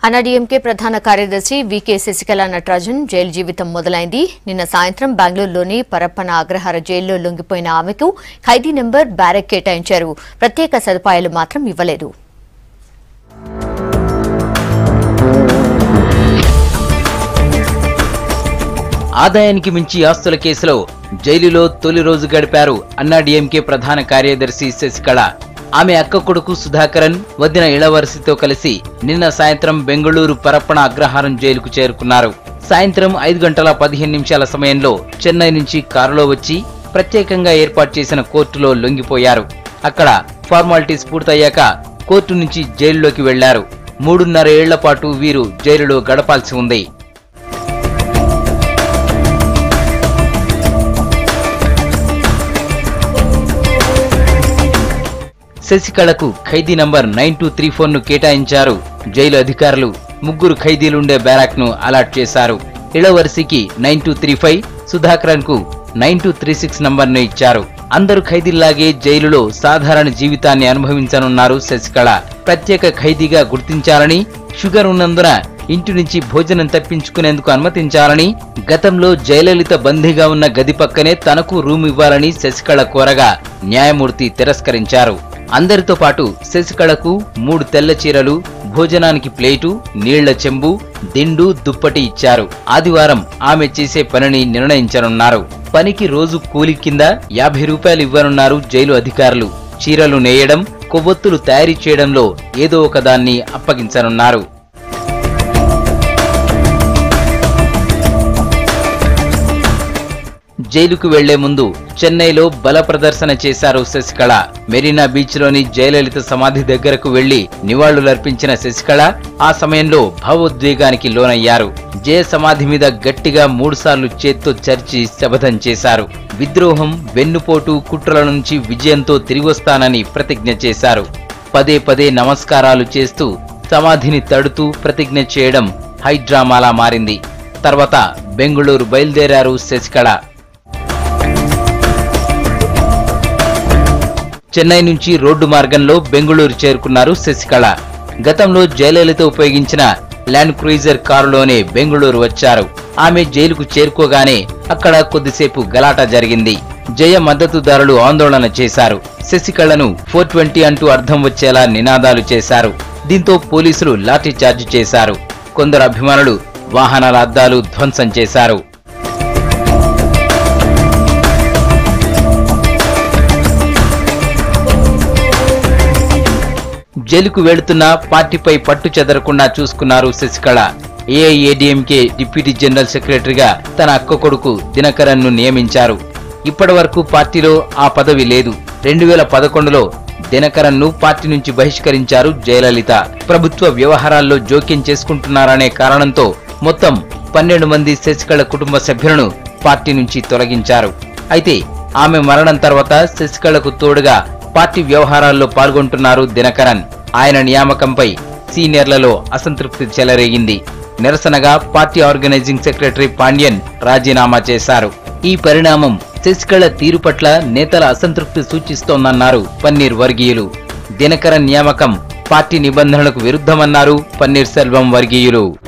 అన్నాడీఎంకే ప్రధాన కార్యదర్శి VK Sasikala Natarajan jail జీవితం మొదలైంది నిన్న సాయంత్రం బెంగళూరులోని పరప్పన అగ్రహార జైల్లో లొంగిపోయిన ఆమెకు ఖైదీ నెంబర్ బ్యారెక్ కేటాయించారు ప్రత్యేక సదుపాయాలు మాత్రం ఇవ్వలేదు ఆదాయానికి మించి ఆస్తుల కేసులో జైలులో తొలి రోజు గడిపారు అన్నాడీఎంకే ప్రధాన కార్యదర్శి శశికళ ఆమె అక్క కొడుకు సుధాకరన్ వదిన ఇళవరసితో కలిసి నిన్న సాయంత్రం బెంగళూరు పరప్పణ అగ్రహారం జైలుకు చేరుకున్నారు సాయంత్రం ఐదు గంటల పదిహేను నిమిషాల సమయంలో చెన్నై నుంచి కారులో వచ్చి ప్రత్యేకంగా ఏర్పాటు చేసిన కోర్టులో లొంగిపోయారు అక్కడ ఫార్మాలిటీస్ పూర్తయ్యాక కోర్టు నుంచి జైలులోకి వెళ్లారు మూడున్నర ఏళ్ల పాటు వీరు జైలులో గడపాల్సి ఉంది శశికళకు ఖైదీ number nine two three four ను కేటాయించారు జైలు అధికారులు ముగ్గురు ఖైదీలుండే బ్యారాక్ ను అలాట్ చేశారు ఇళవరసికి nine two three five Sudhakaran కు nine two three six number ను ఇచ్చారు అందరు ఖైదీల్లాగే జైలులో సాధారణ జీవితాన్ని అనుభవించనున్నారు శశికళ ప్రత్యేక ఖైదీగా గుర్తించాలని షుగర్ ఉన్నందున ఇంటి నుంచి భోజనం తప్పించుకునేందుకు అనుమతించాలని గతంలో జయలలిత బందీగా ఉన్న గది పక్కనే తనకు రూమ్ ఇవ్వాలని శశికళ కోరగా న్యాయమూర్తి తిరస్కరించారు అందరితో పాటు శశికళకు మూడు తెల్ల చీరలు భోజనానికి ప్లేటు నీళ్ల చెంబు దిండు దుప్పటి ఇచ్చారు ఆదివారం ఆమె చేసే పనిని నిర్ణయించనున్నారు పనికి రోజు కూలి కింద యాభై రూపాయలు ఇవ్వనున్నారు జైలు అధికారులు చీరలు నేయడం కొవ్వొత్తులు తయారీ చేయడంలో ఏదో ఒకదాన్ని అప్పగించనున్నారు జైలుకు వెళ్లే ముందు చెన్నైలో బల ప్రదర్శన చేశారు శశికళ మెరీనా బీచ్ లోని జయలలిత సమాధి దగ్గరకు వెళ్లి నివాళులర్పించిన శశికళ ఆ సమయంలో భావోద్వేగానికి లోనయ్యారు జయ సమాధి మీద గట్టిగా మూడుసార్లు చేత్తో చర్చి శపథం చేశారు విద్రోహం వెన్నుపోటు కుట్రల నుంచి విజయంతో తిరిగొస్తానని ప్రతిజ్ఞ చేశారు పదే పదే నమస్కారాలు చేస్తూ సమాధిని తడుతూ ప్రతిజ్ఞ చేయడం హైడ్రామాలా మారింది తర్వాత బెంగుళూరు బయలుదేరారు శశికళ చెన్నై నుంచి రోడ్డు మార్గంలో బెంగుళూరు చేరుకున్నారు శశికళ గతంలో జయలలిత ఉపయోగించిన ల్యాండ్ క్రూయిజర్ కారులోనే బెంగుళూరు వచ్చారు ఆమె జైలుకు చేరుకోగానే అక్కడ కొద్దిసేపు గలాటా జరిగింది జయ మద్దతుదారులు ఆందోళన చేశారు శశికళను ఫోర్ ట్వంటీ అంటూ అర్థం వచ్చేలా నినాదాలు చేశారు దీంతో పోలీసులు లాఠీ చార్జ్ చేశారు కొందరు అభిమానులు వాహనాల అద్దాలు ధ్వంసం చేశారు జైలుకు వెళుతున్న పార్టీపై పట్టు చెదరకుండా చూసుకున్నారు శశికళ ఏఐఏడీఎంకే డిప్యూటీ జనరల్ సెక్రటరీగా తన అక్క కొడుకు దినకరన్ ను నియమించారు ఇప్పటి వరకు పార్టీలో ఆ పదవి లేదు రెండు వేల పదకొండులో దినకరన్ ను పార్టీ నుంచి బహిష్కరించారు జయలలిత ప్రభుత్వ వ్యవహారాల్లో జోక్యం చేసుకుంటున్నారనే కారణంతో మొత్తం పన్నెండు మంది శశికళ కుటుంబ సభ్యులను పార్టీ నుంచి తొలగించారు అయితే ఆమె మరణం తర్వాత శశికళకు తోడుగా పార్టీ వ్యవహారాల్లో పాల్గొంటున్నారు దినకరన్ ఆయన నియామకంపై సీనియర్లలో అసంతృప్తి చెలరేగింది నిరసనగా పార్టీ ఆర్గనైజింగ్ సెక్రటరీ పాండ్యన్ రాజీనామా చేశారు ఈ పరిణామం శశికళ తీరు పట్ల నేతల అసంతృప్తి సూచిస్తోందన్నారు పన్నీర్ వర్గీయులు దినకరన్ నియామకం పార్టీ నిబంధనలకు విరుద్ధమన్నారు పన్నీర్ సెల్వం వర్గీయులు